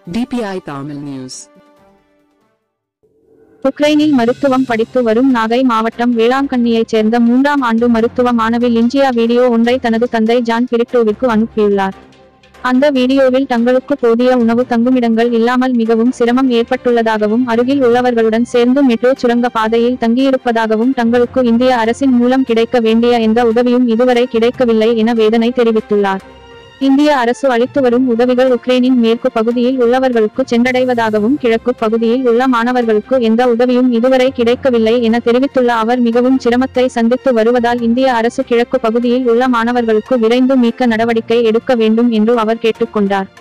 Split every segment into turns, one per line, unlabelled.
DPI Tamil News.
உக்ரைனில் மருத்துவம் படித்து வரும் நாகை மாவட்டம் வேளாங்கண்ணியைச் சேர்ந்த மூன்றாம் ஆண்டு மருத்துவ மாணவி லிஞ்சியா வீடியோ ஒன்றை தனது தந்தை ஜான் பிரிட்டோவிற்கு அனுப்பியுள்ளார் அந்த வீடியோவில் தங்களுக்கு போதிய உணவு தங்குமிடங்கள் இல்லாமல் மிகவும் சிரமம் ஏற்பட்டுள்ளதாகவும் அருகில் உள்ளவர்களுடன் சேர்ந்து மெட்ரோ சுரங்க பாதையில் தங்கியிருப்பதாகவும் தங்களுக்கு இந்திய அரசின் மூலம் கிடைக்க வேண்டிய எந்த உதவியும் இதுவரை கிடைக்கவில்லை என வேதனை தெரிவித்துள்ளார் இந்திய அரசு அளித்து வரும் உதவிகள் உக்ரைனின் மேற்கு பகுதியில் உள்ளவர்களுக்கு சென்றடைவதாகவும் கிழக்கு பகுதியில் உள்ள மாணவர்களுக்கு எந்த உதவியும் இதுவரை கிடைக்கவில்லை என தெரிவித்துள்ள அவர் மிகவும் சிரமத்தை சந்தித்து வருவதால் இந்திய அரசு கிழக்கு பகுதியில் உள்ள மாணவர்களுக்கு விரைந்து மீட்க நடவடிக்கை எடுக்க வேண்டும் என்று அவர் கேட்டுக்கொண்டார்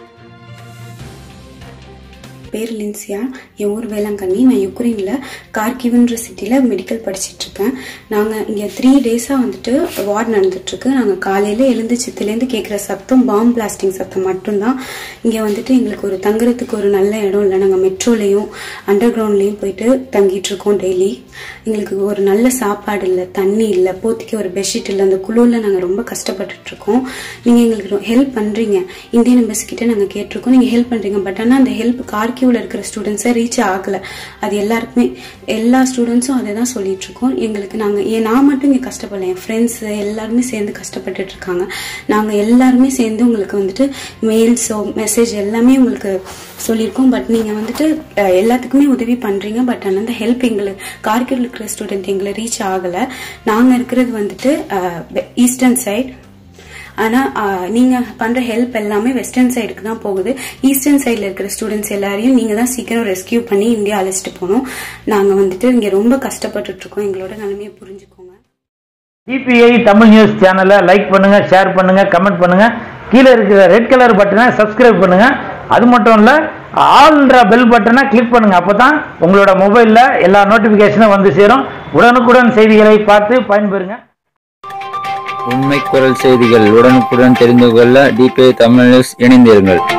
பேர் லின்சியா என் ஊர் வேளாங்கண்ணி நான் யுக்ரைனில் கார்கிவ்ன்ற சிட்டியில் மெடிக்கல் படிச்சிட்டு இருக்கேன் நாங்கள் இங்கே த்ரீ டேஸாக வந்துட்டு வார் நடந்துட்டுருக்கு நாங்கள் காலையில் எழுந்துச்சத்துலேருந்து கேட்குற சத்தம் பாம் பிளாஸ்டிங் சத்தம் மட்டும்தான் இங்கே வந்துட்டு எங்களுக்கு ஒரு தங்குறதுக்கு ஒரு நல்ல இடம் இல்லை நாங்கள் மெட்ரோலையும் அண்டர் கிரவுண்ட்லேயும் போயிட்டு தங்கிட்டு இருக்கோம் டெய்லி எங்களுக்கு ஒரு நல்ல சாப்பாடு இல்லை தண்ணி இல்லை போத்திக்கு ஒரு பெட்ஷீட் இல்லை அந்த குழுவில் நாங்கள் ரொம்ப கஷ்டப்பட்டுட்டு இருக்கோம் நீங்கள் எங்களுக்கு ஹெல்ப் பண்ணுறீங்க இந்தியன் எம்பசி கிட்ட நாங்கள் கேட்டிருக்கோம் நீங்கள் ஹெல்ப் பண்ணுறீங்க பட் ஆனால் அந்த ஹெல்ப் கார்கியூவில் இருக்கிற ஸ்டூடெண்ட்ஸை ரீச் ஆகலை அது எல்லாருக்குமே எல்லா ஸ்டூடெண்ட்ஸும் அதை தான் சொல்லிட்டு இருக்கோம் எங்களுக்கு நாங்கள் ஏன் நான் மட்டும் இங்கே கஷ்டப்படல என் ஃப்ரெண்ட்ஸ் எல்லாருமே சேர்ந்து கஷ்டப்பட்டுட்டு இருக்காங்க நாங்கள் எல்லாருமே சேர்ந்து உங்களுக்கு வந்துட்டு மெயில்ஸோ மெசேஜ் எல்லாமே உங்களுக்கு சொல்லியிருக்கோம் பட் நீங்கள் வந்துட்டு அஹ், எல்லாத்துக்குமே உதவி பண்ணுறீங்க பட் ஆனால் அந்த ஹெல்ப் எங்களுக்கு கார்கியூவில் இருக்கிற ஸ்டூடெண்ட் எங்களை ரீச் ஆகலை நாங்கள் இருக்கிறது வந்துட்டு ஈஸ்டர்ன் சைட் ஆனா ஆஹ், நீங்க பண்ற ஹெல்ப் எல்லாமே வெஸ்டர்ன் சைடுக்கு தான் போகுது ஈஸ்டர்ன் சைடுல இருக்கிற ஸ்டூடெண்ட்ஸ் எல்லாரையும் நீங்க தான் சீக்கிரம் ரெஸ்கியூ பண்ணி இந்தியா அழைச்சிட்டு போகணும் நாங்க வந்துட்டு இங்க ரொம்ப கஷ்டப்பட்டுட்டு இருக்கோம் எங்களோட நிலைமையை புரிஞ்சுக்கோங்க
டிபிஐ தமிழ் நியூஸ் சேனலை லைக் பண்ணுங்க ஷேர் பண்ணுங்க கமெண்ட் பண்ணுங்க கீழே இருக்கிற ரெட் கலர் பட்டனை சப்ஸ்கிரைப் பண்ணுங்க அது மட்டும் இல்ல ஆல்ன்ற பெல் பட்டனை கிளிக் பண்ணுங்க அப்பதான் உங்களோட மொபைல்ல எல்லா நோட்டிபிகேஷனும் வந்து சேரும் உடனுக்குடன் செய்திகளை பார்த்து பயன்பெறுங்க
உண்மை குரல் செய்திகள் உடனுக்குடன் தெரிந்து கொள்ள டிபிஐ தமிழ் நியூஸ் இணைந்திருங்கள்